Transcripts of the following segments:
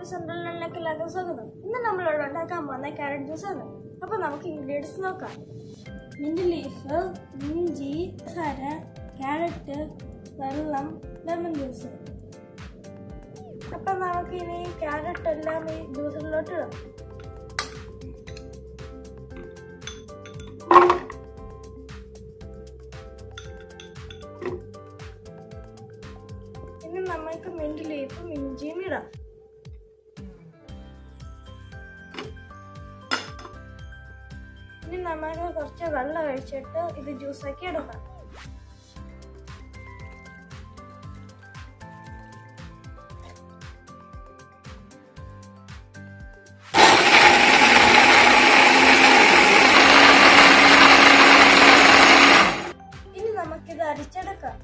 happy central ലൈനിലേക്ക് എല്ലാവർക്കും സ്വാഗതം ഇന്ന് നമ്മളിവിടെ ഉണ്ടാക്കാൻ പോകുന്ന ക്യാരറ്റ് ജ്യൂസ് ആണ് അപ്പൊ നമുക്ക് ഇൻഗ്രീഡിയൻസ് നോക്കാം മിന്റ് ലീഫ് ഇഞ്ചി സര ക്യാരറ്റ് വെള്ളം ലെമൺ ജ്യൂസ് അപ്പൊ നമുക്ക് ഇനി ക്യാരറ്റ് എല്ലാം ഈ ജ്യൂസിലോട്ട് ഇടാം ഇനി നമുക്ക് മിന്റ് ലീഫും ഇഞ്ചിയും ഇടാം ഇനി നമുക്ക് കുറച്ച് വെള്ളം ഒഴിച്ചിട്ട് ഇത് ജ്യൂസാക്കി എടുക്കാം ഇനി നമുക്കിത് അരിച്ചെടുക്കാം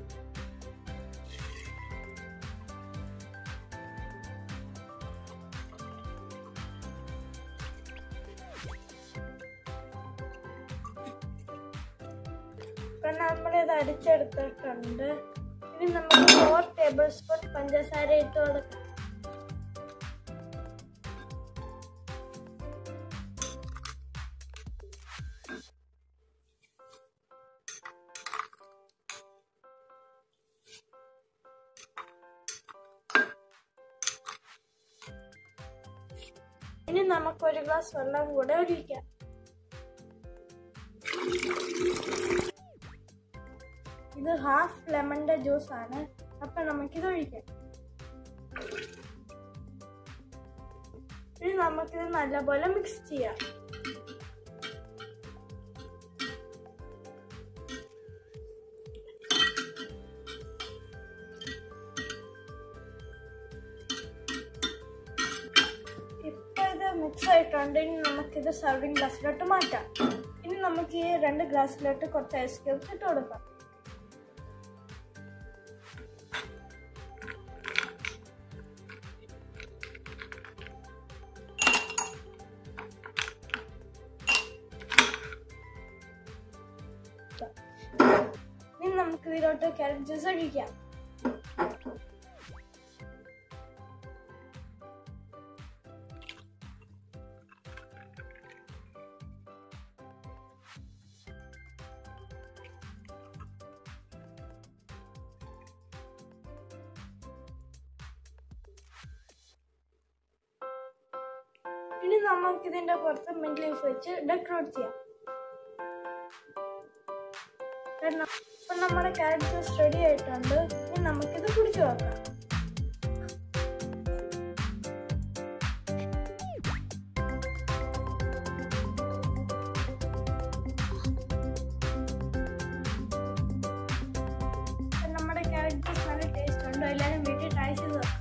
ഇപ്പൊ നമ്മളിത് അരിച്ചെടുത്തിട്ടുണ്ട് ഇനി നമുക്ക് ഫോർ ടേബിൾ സ്പൂൺ പഞ്ചസാര ഇട്ട് കൊടുക്കാം ഇനി നമുക്ക് ഒരു ഗ്ലാസ് വെള്ളം കൂടെ ഒഴിക്കാം ഇത് ഹാഫ് ലെമണിന്റെ ജ്യൂസ് ആണ് അപ്പൊ നമുക്കിത് ഒഴിക്കാം ഇനി നമുക്കിത് നല്ലപോലെ മിക്സ് ചെയ്യാം ഇപ്പൊ ഇത് മിക്സ് ആയിട്ടുണ്ട് ഇനി നമുക്കിത് സർവിങ് ഗ്ലാസ്സിലോട്ട് മാറ്റാം ഇനി നമുക്ക് ഈ രണ്ട് ഗ്ലാസ്സിലോട്ട് കുറച്ച് ഐസ് ക്യൂബ്സ് ഇട്ട് കൊടുക്കാം ഇനി നമുക്ക് ഇതിലോട്ട് ക്യാരറ്റ് ജ്യൂസ് ഒഴിക്കാം ഇനി നമുക്ക് ഇതിന്റെ പുറത്ത് മിന്റ് ലീഫ് വെച്ച് ഡെക്കറേറ്റ് ചെയ്യാം കാരണം ഇപ്പൊ നമ്മുടെ ക്യാരറ്റ് ജ്യൂസ് റെഡി ആയിട്ടുണ്ട് ഇനി നമുക്കിത് കുടിച്ചു നോക്കാം ഇപ്പൊ നമ്മുടെ ക്യാരറ്റ് ജ്യൂസ് നല്ല ടേസ്റ്റ് ഉണ്ട് എല്ലാവരും വീട്ടിൽ ട്രൈ ചെയ്ത് നോക്കാം